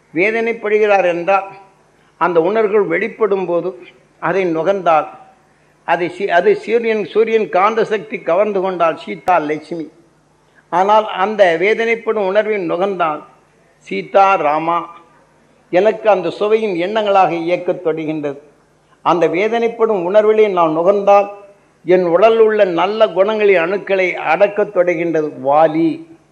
வேதனைப்படுகிறார் என்றால் அந்த உணர்வுகள் வெளிப்படும் போது அதை நுகர்ந்தால் அது சி அது சூரியன் சூரியன் காந்த சக்தி கவர்ந்து கொண்டால் சீதா லட்சுமி ஆனால் அந்த வேதனைப்படும் உணர்வின் நுகர்ந்தால் சீதா ராமா எனக்கு அந்த சுவையின் எண்ணங்களாக இயக்கத் தொடங்கின்றது அந்த வேதனைப்படும் உணர்விலே நான் நுகர்ந்தால் என் உடலில் உள்ள நல்ல குணங்களின் அணுக்களை அடக்கத் தொடங்கின்றது வாலி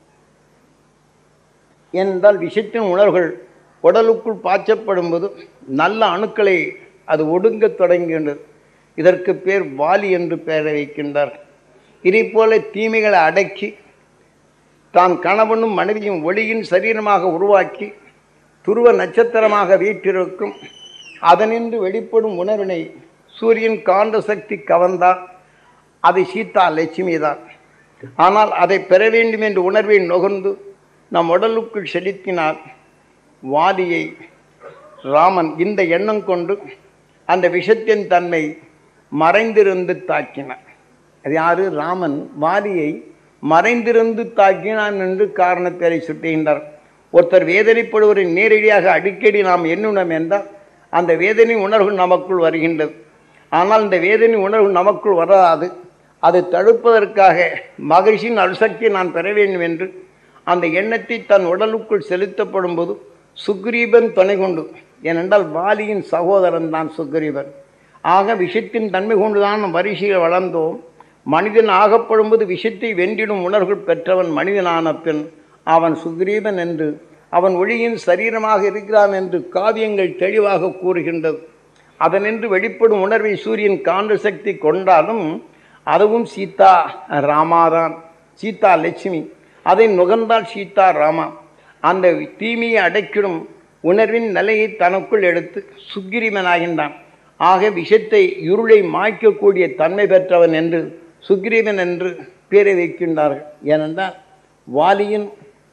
என்றால் விஷத்தின் உணர்வுகள் உடலுக்குள் பாய்ச்சப்படும் போது நல்ல அணுக்களை அது ஒடுங்கத் தொடங்குகின்றது இதற்கு பேர் வாலி என்று பெயரை வைக்கின்றார் இதே போல தீமைகளை அடக்கி தான் கணவனும் மனைவியும் ஒளியின் சரீரமாக உருவாக்கி துருவ நட்சத்திரமாக வீற்றிருக்கும் அதனின்று வெளிப்படும் உணர்வினை சூரியன் காந்த சக்தி கவர்ந்தால் அது சீதா லட்சுமி தான் ஆனால் அதை பெற வேண்டும் என்ற உணர்வை நுகர்ந்து நம் உடலுக்குள் செலுத்தினால் வாலியை ராமன் இந்த எண்ணம் கொண்டு அந்த விஷத்தின் தன்மை மறைந்திருந்து தாக்கினார் அது யாரு ராமன் வாலியை மறைந்திருந்து தாக்கினான் என்று காரணப்பேரை சுட்டுகின்றார் ஒருத்தர் வேதனைப்படுவரை நேரடியாக அடிக்கடி நாம் எண்ணினோம் என்றால் அந்த வேதனை உணர்வு நமக்குள் வருகின்றது ஆனால் இந்த வேதனை உணர்வு நமக்குள் வராது அதை தடுப்பதற்காக மகிழ்ச்சியின் அணுசக்தியை நான் பெற வேண்டும் என்று அந்த எண்ணத்தை தன் உடலுக்குள் செலுத்தப்படும் போது சுக்ரீபன் துணை கொண்டு ஏனென்றால் வாலியின் சகோதரன் தான் சுக்ரீபன் ஆக விஷத்தின் தன்மை கொண்டுதான் நம் வரிசையில் வளர்ந்தோம் மனிதன் ஆகப்படும்போது விஷத்தை வென்றிடும் உணர்வுகள் பெற்றவன் மனிதனான பின் அவன் சுக்ரீவன் என்று அவன் ஒளியின் சரீரமாக இருக்கிறான் என்று காவியங்கள் தெளிவாக கூறுகின்றது அதனின்று வெளிப்படும் உணர்வை சூரியன் காந்த சக்தி கொண்டாலும் அதுவும் சீதா ராமாதான் சீதா லட்சுமி அதை நுகர்ந்தால் சீதா ராமா அந்த தீமையை அடைக்கிடும் உணர்வின் நிலையை தனக்குள் எடுத்து சுக்கிரீவனாகின்றான் ஆக விஷத்தை இருளை மாய்க்கக்கூடிய தன்மை பெற்றவன் என்று சுக்ரீவன் என்று பேரை வைக்கின்றார்கள் ஏனென்றால் வாலியின்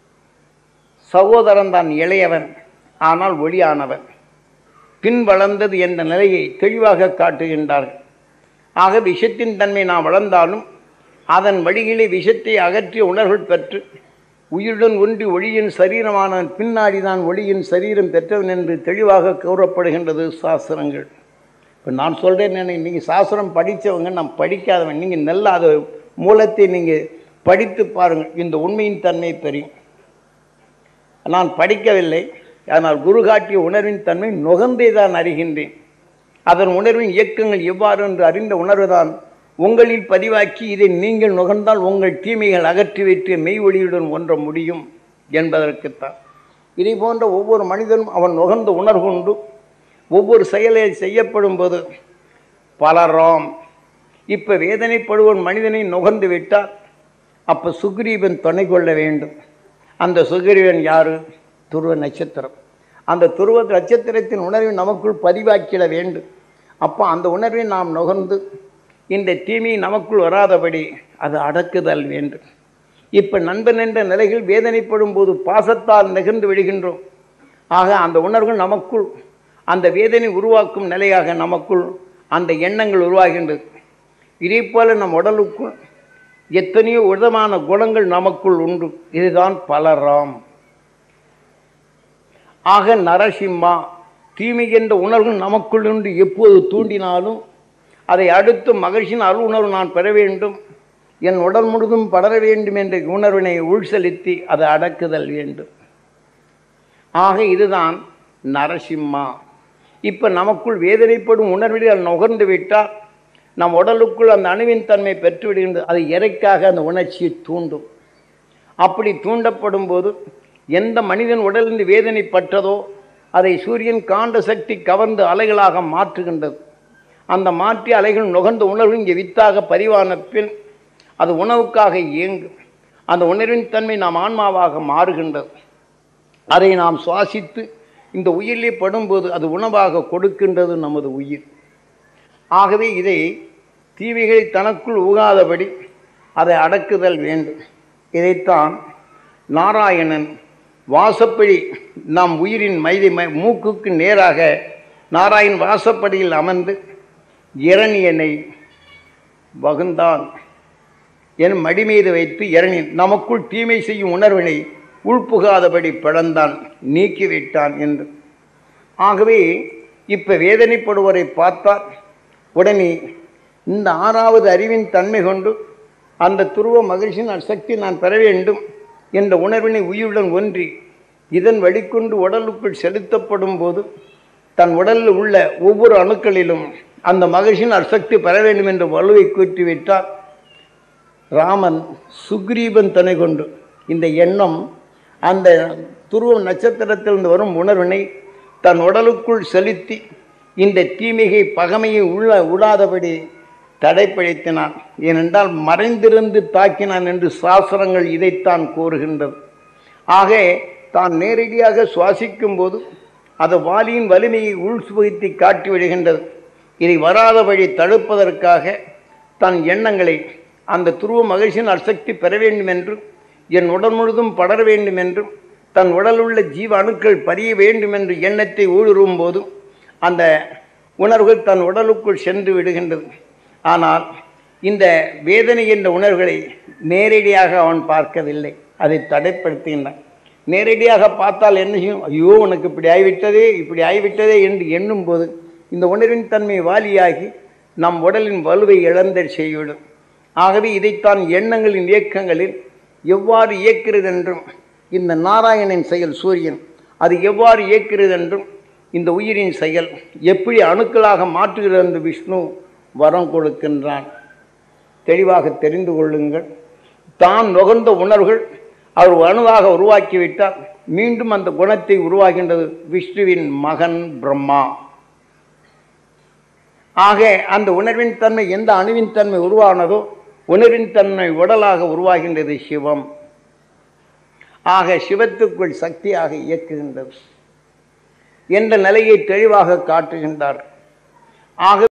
சகோதரன் தான் இளையவன் ஆனால் ஒளியானவன் பின் வளர்ந்தது என்ற நிலையை தெளிவாக காட்டுகின்றார்கள் ஆக விஷத்தின் தன்மை நாம் வளர்ந்தாலும் அதன் வழியிலே விஷத்தை அகற்றிய உணர்வுகள் பெற்று உயிருடன் ஒன்றி ஒளியின் சரீரமான பின்னாடி தான் ஒளியின் சரீரம் பெற்றவன் என்று தெளிவாக கூறப்படுகின்றது சாஸ்திரங்கள் இப்போ நான் சொல்கிறேன் நீங்கள் சாஸ்திரம் படித்தவங்க நான் படிக்காதவன் நீங்கள் நல்ல அது மூலத்தை நீங்கள் படித்து பாருங்கள் இந்த உண்மையின் தன்மை தெரியும் நான் படிக்கவில்லை ஆனால் குரு காட்டிய உணர்வின் தன்மை நுகர்ந்தே தான் அறிகின்றேன் அதன் உணர்வின் இயக்கங்கள் எவ்வாறு என்று அறிந்த உணர்வு தான் உங்களில் பதிவாக்கி இதை நீங்கள் நுகர்ந்தால் உங்கள் தீமைகள் அகற்றி வைத்து மெய் ஒளியுடன் ஒன்ற முடியும் என்பதற்குத்தான் இதை போன்ற ஒவ்வொரு மனிதனும் அவன் நுகர்ந்த உணர்வு உண்டு ஒவ்வொரு செயலை செய்யப்படும் போது பலராம் இப்போ வேதனைப்படுவன் மனிதனை நுகர்ந்து விட்டால் அப்போ சுக்ரீவன் துணை கொள்ள வேண்டும் அந்த சுக்ரீவன் யாரு துருவ நட்சத்திரம் அந்த துருவ நட்சத்திரத்தின் உணர்வை நமக்குள் பதிவாக்கிட வேண்டும் அப்போ அந்த உணர்வை நாம் நுகர்ந்து இந்த தீமை நமக்குள் வராதபடி அது அடக்குதல் வேண்டும் இப்போ நண்பன் என்ற நிலைகள் வேதனைப்படும் போது பாசத்தால் நெகிழ்ந்து விடுகின்றோம் ஆக அந்த உணர்வுகள் நமக்குள் அந்த வேதனை உருவாக்கும் நிலையாக நமக்குள் அந்த எண்ணங்கள் உருவாகின்றது இதே போல நம் உடலுக்குள் எத்தனையோ விதமான குணங்கள் நமக்குள் உண்டு இதுதான் பலராம் ஆக நரசிம்மா தீமை என்ற உணர்வு நமக்குள் உண்டு எப்போது தூண்டினாலும் அதை அடுத்து மகிழ்ச்சியின் அருள் உணர்வு நான் பெற வேண்டும் என் உடல் முழுதும் படர வேண்டும் என்ற உணர்வினை உள் செலுத்தி அதை அடக்குதல் வேண்டும் ஆக இதுதான் நரசிம்மா இப்போ நமக்குள் வேதனைப்படும் உணர்வில் நுகர்ந்து விட்டால் நம் உடலுக்குள் அந்த அணுவின் தன்மை பெற்று விடுகின்றது அது இறைக்காக அந்த உணர்ச்சியை தூண்டும் அப்படி தூண்டப்படும் போது எந்த மனிதன் உடலிருந்து வேதனைப்பட்டதோ அதை சூரியன் காந்த சக்தி கவர்ந்து அலைகளாக மாற்றுகின்றது அந்த மாற்றி அலைகள் நுகர்ந்த உணர்வு இங்கே வித்தாக பதிவான பின் அது உணவுக்காக இயங்கும் அந்த உணர்வின் தன்மை நாம் ஆன்மாவாக மாறுகின்றது அதை நாம் சுவாசித்து இந்த உயிரிலே படும்போது அது உணவாக கொடுக்கின்றது நமது உயிர் ஆகவே இதை தீமைகளை தனக்குள் உகாதபடி அதை அடக்குதல் வேண்டும் இதைத்தான் நாராயணன் வாசப்படி நம் உயிரின் மைதை மை- மூக்குக்கு நேராக நாராயண் வாசப்படியில் அமர்ந்து இரணியனை வகுந்தான் என் மடி மீது வைத்து இரணி நமக்குள் தீமை செய்யும் உணர்வினை உள்புகாதபடி பிளந்தான் நீக்கிவிட்டான் என்று ஆகவே இப்ப வேதனைப்படுவரை பார்த்தால் உடனே இந்த ஆறாவது அறிவின் தன்மை கொண்டு அந்த துருவ மகிழ்ச்சியின் சக்தி நான் பெற வேண்டும் என்ற உணர்வினை உயிருடன் ஒன்றி இதன் வழிக்கொண்டு உடலுக்குள் செலுத்தப்படும் போது தன் உடலில் உள்ள ஒவ்வொரு அணுக்களிலும் அந்த மகிழ்ச்சியின் அசக்தி பெற வேண்டும் என்ற வலுவை கூட்டிவிட்டால் ராமன் சுக்ரீவன் துணை கொண்டு இந்த எண்ணம் அந்த துருவ நட்சத்திரத்திலிருந்து வரும் உணர்வினை தன் உடலுக்குள் செலுத்தி இந்த தீமிகை பகமையை உள்ள விடாதபடி தடைப்படுத்தினான் ஏனென்றால் மறைந்திருந்து தாக்கினான் என்று சாஸ்திரங்கள் இதைத்தான் கூறுகின்றது ஆக தான் நேரடியாக சுவாசிக்கும் போது அது வாலியின் வலிமையை உள்சுபகுத்தி காட்டி விடுகின்றது இதை வராதபடி தடுப்பதற்காக தன் எண்ணங்களை அந்த துருவ மகிழ்ச்சியின் அசக்தி பெற வேண்டும் என்றும் என் உடல் முழுதும் படர வேண்டும் என்றும் தன் உடலுள்ள ஜீவ அணுக்கள் பறிய வேண்டும் என்று எண்ணத்தை ஊடுருவும் போதும் அந்த உணர்வுகள் தன் உடலுக்குள் சென்று விடுகின்றது ஆனால் இந்த வேதனை என்ற உணர்வுகளை நேரடியாக அவன் பார்க்கவில்லை அதை தடைப்படுத்துகின்றான் நேரடியாக பார்த்தால் என்ன செய்யும் ஐயோ உனக்கு இப்படி ஆகிவிட்டதே இப்படி ஆகிவிட்டதே என்று எண்ணும் போது இந்த உணர்வின் தன்மை வாலியாகி நம் உடலின் வலுவை இழந்த செய்விடும் ஆகவே இதைத்தான் எண்ணங்களின் இயக்கங்களில் எவ்வாறு இயக்கிறது என்றும் இந்த நாராயணன் செயல் சூரியன் அது எவ்வாறு இயக்கிறது என்றும் இந்த உயிரின் செயல் எப்படி அணுக்களாக மாற்றுகிறது என்று விஷ்ணு வரம் கொடுக்கின்றான் தெளிவாக தெரிந்து கொள்ளுங்கள் தான் நுகர்ந்த உணர்வுகள் அவர் அணுவாக உருவாக்கிவிட்டால் மீண்டும் அந்த குணத்தை உருவாகின்றது விஷ்ணுவின் மகன் பிரம்மா ஆக அந்த உணர்வின் தன்மை எந்த அணுவின் தன்மை உருவானதோ உணர்வின் தன்மை உடலாக உருவாகின்றது சிவம் ஆக சிவத்துக்குள் சக்தியாக இயக்குகின்றது என்ற நிலையை தெளிவாக காட்டுகின்றார் ஆக